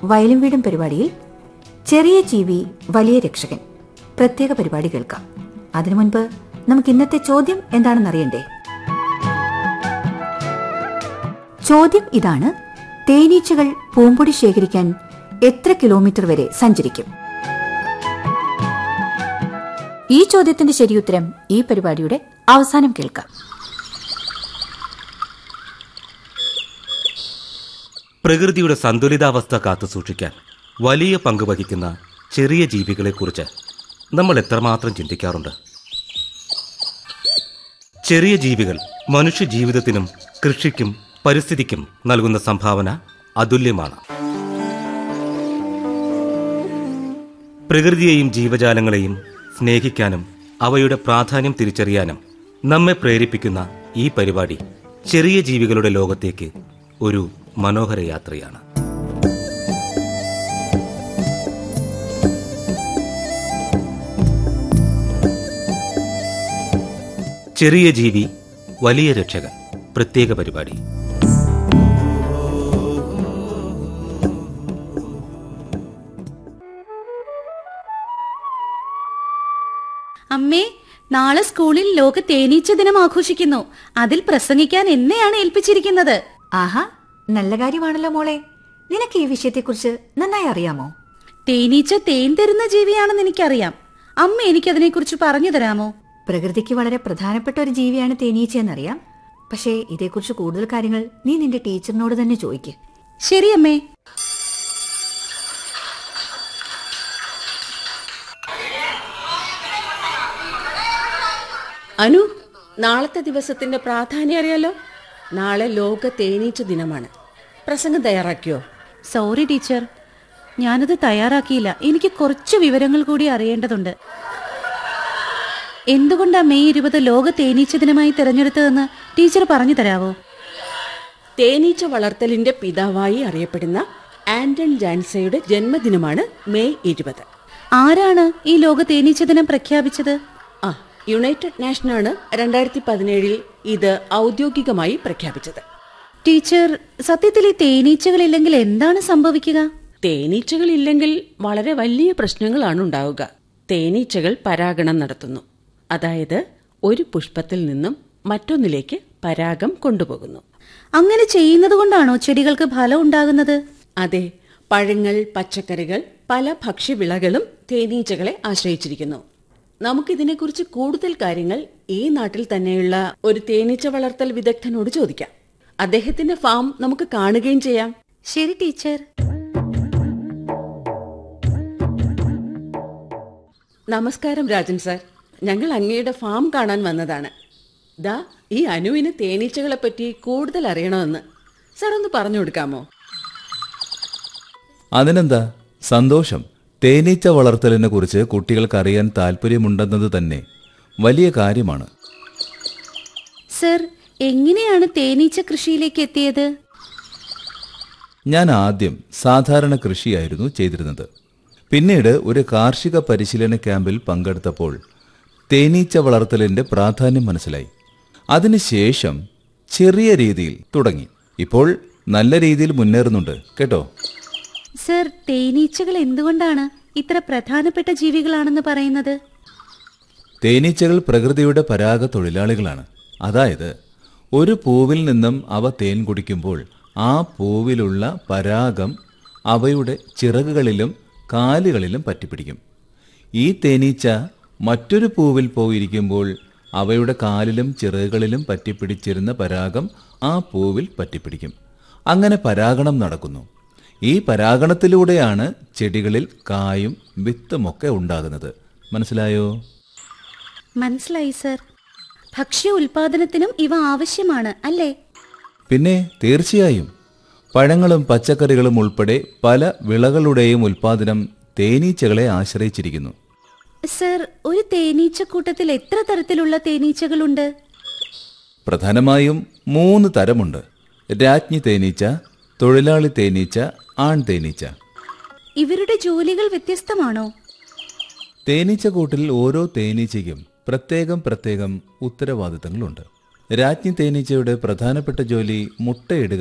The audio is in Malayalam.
വയലും വീടും പരിപാടിയിൽ ചെറിയ ജീവി വലിയ രക്ഷകൻ പ്രത്യേക പരിപാടി കേൾക്കാം അതിനു മുൻപ് നമുക്ക് ഇന്നത്തെ ചോദ്യം എന്താണെന്നറിയണ്ടേ ചോദ്യം ഇതാണ് തേനീച്ചകൾ പൂമ്പൊടി ശേഖരിക്കാൻ എത്ര കിലോമീറ്റർ വരെ സഞ്ചരിക്കും ഈ ചോദ്യത്തിന്റെ ശരിയുത്തരം ഈ പരിപാടിയുടെ അവസാനം കേൾക്കാം പ്രകൃതിയുടെ സന്തുലിതാവസ്ഥ കാത്തുസൂക്ഷിക്കാൻ വലിയ പങ്ക് വഹിക്കുന്ന ചെറിയ ജീവികളെക്കുറിച്ച് നമ്മൾ എത്രമാത്രം ചിന്തിക്കാറുണ്ട് ചെറിയ ജീവികൾ മനുഷ്യ ജീവിതത്തിനും കൃഷിക്കും പരിസ്ഥിതിക്കും നൽകുന്ന സംഭാവന അതുല്യമാണ് പ്രകൃതിയെയും ജീവജാലങ്ങളെയും സ്നേഹിക്കാനും അവയുടെ പ്രാധാന്യം തിരിച്ചറിയാനും നമ്മെ പ്രേരിപ്പിക്കുന്ന ഈ പരിപാടി ചെറിയ ജീവികളുടെ ലോകത്തേക്ക് ഒരു മനോഹര യാത്രയാണ് ചെറിയ ജീവി വലിയ രക്ഷകൻ പ്രത്യേക പരിപാടി അമ്മേ നാളെ സ്കൂളിൽ ലോക തേനീച്ച ദിനം ആഘോഷിക്കുന്നു അതിൽ പ്രസംഗിക്കാൻ എന്നെയാണ് ഏൽപ്പിച്ചിരിക്കുന്നത് ആഹാ നല്ല കാര്യമാണല്ലോ മോളെ നിനക്ക് ഈ വിഷയത്തെക്കുറിച്ച് നന്നായി അറിയാമോ തേനീച്ച തേൻ തരുന്ന ജീവിയാണെന്ന് എനിക്കറിയാം അമ്മ എനിക്കതിനെക്കുറിച്ച് പറഞ്ഞു തരാമോ പ്രകൃതിക്ക് വളരെ പ്രധാനപ്പെട്ട ഒരു ജീവിയാണ് തേനീച്ച എന്നറിയാം പക്ഷേ ഇതേക്കുറിച്ച് കൂടുതൽ കാര്യങ്ങൾ നീ നിന്റെ ടീച്ചറിനോട് തന്നെ ചോദിക്ക് ശരി അമ്മേ അനു നാളത്തെ ദിവസത്തിന്റെ പ്രാധാന്യം അറിയാലോ നാളെ ലോക തേനീച്ച ദിനമാണ് പ്രസംഗം തയ്യാറാക്കിയോ സോറി ടീച്ചർ ഞാനത് തയ്യാറാക്കിയില്ല എനിക്ക് കുറച്ച് വിവരങ്ങൾ കൂടി അറിയേണ്ടതുണ്ട് എന്തുകൊണ്ടാ മെയ് ഇരുപത് ലോക തേനീച്ച ദിനമായി തിരഞ്ഞെടുത്തതെന്ന് ടീച്ചർ പറഞ്ഞു തരാവോ തേനീച്ച വളർത്തലിന്റെ പിതാവായി അറിയപ്പെടുന്ന ആന്റൺ ജാൻസയുടെ ജന്മദിനമാണ് മെയ് ഇരുപത് ആരാണ് ഈ ലോക തേനീച്ച ദിനം പ്രഖ്യാപിച്ചത് ആ യുണൈറ്റഡ് നാഷനാണ് രണ്ടായിരത്തി പതിനേഴിൽ ഇത് ഔദ്യോഗികമായി പ്രഖ്യാപിച്ചത് ടീച്ചർ സത്യത്തിൽ ഈ തേനീച്ചകളില്ലെങ്കിൽ എന്താണ് സംഭവിക്കുക തേനീച്ചകൾ ഇല്ലെങ്കിൽ വളരെ വലിയ പ്രശ്നങ്ങളാണ് ഉണ്ടാവുക തേനീച്ചകൾ പരാഗണം നടത്തുന്നു അതായത് ഒരു പുഷ്പത്തിൽ നിന്നും മറ്റൊന്നിലേക്ക് പരാഗം കൊണ്ടുപോകുന്നു അങ്ങനെ ചെയ്യുന്നത് കൊണ്ടാണോ ചെടികൾക്ക് ഫലം ഉണ്ടാകുന്നത് അതെ പഴങ്ങൾ പച്ചക്കറികൾ പല ഭക്ഷ്യവിളകളും തേനീച്ചകളെ ആശ്രയിച്ചിരിക്കുന്നു നമുക്കിതിനെക്കുറിച്ച് കൂടുതൽ കാര്യങ്ങൾ ഈ നാട്ടിൽ തന്നെയുള്ള ഒരു തേനീച്ച വളർത്തൽ വിദഗ്ധനോട് ചോദിക്കാം അദ്ദേഹത്തിന്റെ ഫാം നമുക്ക് കാണുകയും ചെയ്യാം ശരി ടീച്ചർ നമസ്കാരം രാജൻ സാർ ഞങ്ങൾ അങ്ങയുടെ ഫാം കാണാൻ വന്നതാണ് ദാ ഈ അനുവിന് തേനീച്ചകളെ പറ്റി കൂടുതൽ അറിയണമെന്ന് സാർ ഒന്ന് പറഞ്ഞു കൊടുക്കാമോ അതിനെന്താ സന്തോഷം തേനീച്ച വളർത്തലിനെ കുറിച്ച് കുട്ടികൾക്ക് അറിയാൻ താല്പര്യമുണ്ടെന്നത് തന്നെ വലിയ കാര്യമാണ് സർ എങ്ങനെയാണ് തേനീച്ച കൃഷിയിലേക്ക് എത്തിയത് ഞാൻ ആദ്യം സാധാരണ കൃഷിയായിരുന്നു ചെയ്തിരുന്നത് പിന്നീട് ഒരു കാർഷിക പരിശീലന ക്യാമ്പിൽ പങ്കെടുത്തപ്പോൾ തേനീച്ച വളർത്തലിന്റെ പ്രാധാന്യം മനസ്സിലായി അതിനുശേഷം ചെറിയ രീതിയിൽ തുടങ്ങി ഇപ്പോൾ നല്ല രീതിയിൽ മുന്നേറുന്നുണ്ട് കേട്ടോ സർ തേനീച്ചകൾ എന്തുകൊണ്ടാണ് ഇത്ര പ്രധാനപ്പെട്ട ജീവികളാണെന്ന് പറയുന്നത് തേനീച്ചകൾ പ്രകൃതിയുടെ പരാഗ തൊഴിലാളികളാണ് അതായത് ഒരു പൂവിൽ നിന്നും അവ തേൻ കുടിക്കുമ്പോൾ ആ പൂവിലുള്ള പരാഗം അവയുടെ ചിറകുകളിലും കാലുകളിലും പറ്റിപ്പിടിക്കും ഈ തേനീച്ച മറ്റൊരു പൂവിൽ പോയിരിക്കുമ്പോൾ അവയുടെ കാലിലും ചിറകുകളിലും പറ്റിപ്പിടിച്ചിരുന്ന പരാഗം ആ പൂവിൽ പറ്റിപ്പിടിക്കും അങ്ങനെ പരാഗണം നടക്കുന്നു ഈ പരാഗണത്തിലൂടെയാണ് ചെടികളിൽ കായും വിത്തുമൊക്കെ ഉണ്ടാകുന്നത് മനസ്സിലായോ മനസ്സിലായി സർ ഭക്ഷ്യ ഉൽപാദനത്തിനും ഇവ ആവശ്യമാണ് അല്ലേ പിന്നെ തീർച്ചയായും പഴങ്ങളും പച്ചക്കറികളും ഉൾപ്പെടെ പല വിളകളുടെയും ഉൽപാദനം തേനീച്ചകളെ ആശ്രയിച്ചിരിക്കുന്നു സർ ഒരു തേനീച്ചക്കൂട്ടത്തിൽ എത്ര തരത്തിലുള്ള തേനീച്ചകളുണ്ട് പ്രധാനമായും മൂന്ന് തരമുണ്ട് രാജ്ഞി തേനീച്ച തൊഴിലാളി തേനീച്ച ആൺ തേനീച്ച ഇവരുടെ ജോലികൾ വ്യത്യസ്തമാണോ തേനീച്ചക്കൂട്ടിൽ ഓരോ തേനീച്ചയ്ക്കും പ്രത്യേകം പ്രത്യേകം ഉത്തരവാദിത്തങ്ങളുണ്ട് രാജ്ഞി തേനീച്ചയുടെ പ്രധാനപ്പെട്ട ജോലി മുട്ടയിടുക